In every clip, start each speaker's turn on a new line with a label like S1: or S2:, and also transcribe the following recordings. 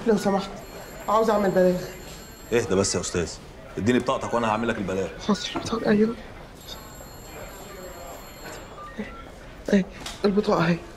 S1: لو سمحت عاوز اعمل بلاغ
S2: اهدى بس يا استاذ اديني بطاقتك وانا هعمل لك البلاغ
S1: حاضر البطاقة ايوه ايه البطاقة اهي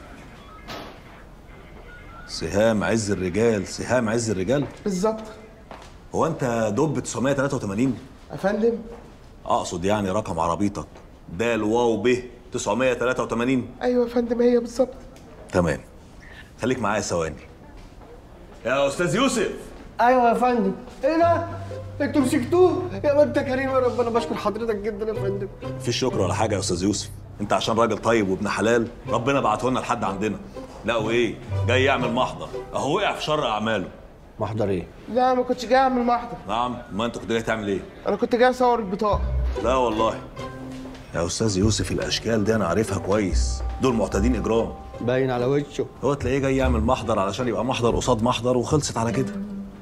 S2: سهام عز الرجال سهام عز الرجال
S1: بالظبط
S2: هو انت دب 983
S1: يا فندم
S2: اقصد يعني رقم عربيتك د واو ب 983
S1: ايوه يا فندم هي بالظبط
S2: تمام خليك معايا ثواني يا استاذ يوسف
S3: ايوه يا فندم ايه ده؟ انتوا مسكتوه يا ما انت كريم يا رب انا بشكر حضرتك جدا يا فندم
S2: مفيش شكر ولا حاجه يا استاذ يوسف انت عشان راجل طيب وابن حلال ربنا بعته لنا لحد عندنا لا وايه جاي يعمل محضر اهو وقع في شر اعماله
S3: محضر ايه؟
S1: لا ما كنتش جاي اعمل محضر
S2: نعم ما انت كنت جاي تعمل ايه
S1: انا كنت جاي اصور البطاقة
S2: لا والله يا استاذ يوسف الاشكال دي انا عارفها كويس دول معتادين اجرام
S3: باين على وشه
S2: هو تلاقيه جاي يعمل محضر علشان يبقى محضر قصاد محضر وخلصت على كده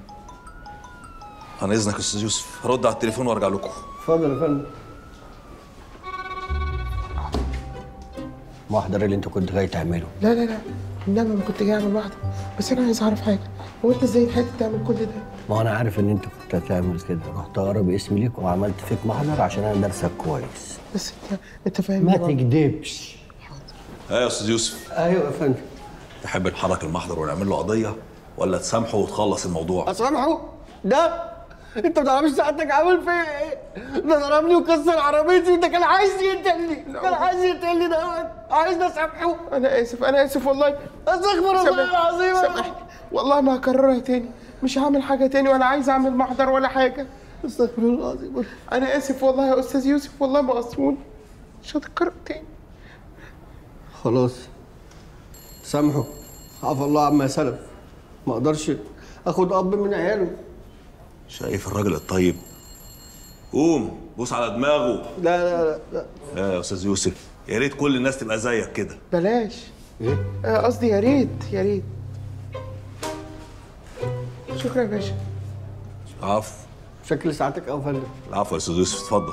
S2: عن اذنك يا استاذ يوسف هرد على التليفون وارجع لكم
S3: اتفضل يا فندم محضر اللي انت كنت جاي تعمله
S1: لا لا لا انما ما كنت جاي اعمل محضر بس انا عايز اعرف حاجة هو انت ازاي لحقت تعمل كل ده؟
S3: ما انا عارف ان انت كنت هتعمل كده رحت اقرب اسمي ليك وعملت فيك محضر عشان انا دارسك كويس
S1: بس انت انت فاهم
S3: ما
S1: طبعاً.
S3: تكدبش
S2: ايه يا استاذ يوسف
S3: ايوه يا فندم
S2: تحب نحرك المحضر ونعمل له قضيه ولا تسامحه وتخلص الموضوع
S3: اسامحه ده انت ما تعرفش ساعتك عامل فيا ايه ده ضربني وكسر عربيتي ده كان عايز يقتلني كان عايز يقتلني ده عايز اسامحه
S1: انا اسف انا اسف والله
S3: استغفر الله
S1: سامح-
S3: العظيم
S1: سامحني والله ما هكررها تاني مش هعمل حاجة تاني ولا عايز اعمل محضر ولا حاجة
S3: استغفر الله العظيم
S1: انا اسف والله يا استاذ يوسف والله ما قصروني مش هتكرر تاني
S3: خلاص سامحه عفى الله عما سلف ما اقدرش اخد اب من عياله
S2: شايف الراجل الطيب قوم بوس على دماغه
S3: لا لا لا, لا.
S2: يا يا استاذ يوسف يا ريت كل الناس تبقى زيك كده
S1: بلاش
S3: ايه
S1: آه، قصدي يا ريت يا ريت شكرا يا باشا
S2: عفو
S3: شكل ساعتك او فندم
S2: العفو يا استاذ يوسف اتفضل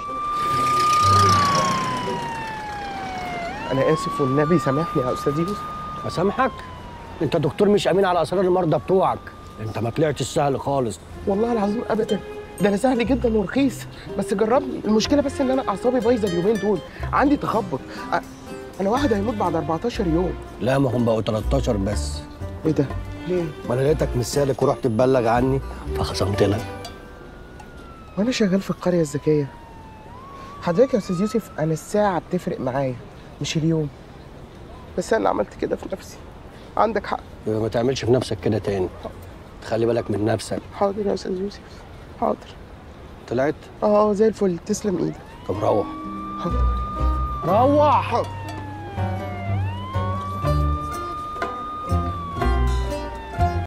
S1: انا اسف والنبي سامحني يا استاذ يوسف
S3: اسامحك انت دكتور مش امين على اسرار المرضى بتوعك انت ما طلعتش سهل خالص
S1: والله العظيم ابدا ده انا سهل جدا ورخيص بس جربني المشكله بس ان انا اعصابي بايظه اليومين دول عندي تخبط أ- انا واحد هيموت بعد 14 يوم
S3: لا ما هم بقوا 13 بس
S1: ايه ده ليه
S3: ما انا لقيتك مش سالك ورحت تبلغ عني فخصمت لك
S1: وانا شغال في القريه الذكيه حضرتك يا استاذ يوسف انا الساعه بتفرق معايا مش اليوم بس انا اللي عملت كده في نفسي عندك حق
S3: يبقى ما تعملش في نفسك كده تاني خلي بالك من نفسك
S1: حاضر يا استاذ يوسف حاضر
S3: طلعت
S1: اه اه زي الفل تسلم ايدك
S3: طب روح
S1: حاضر
S3: روح
S1: حاضر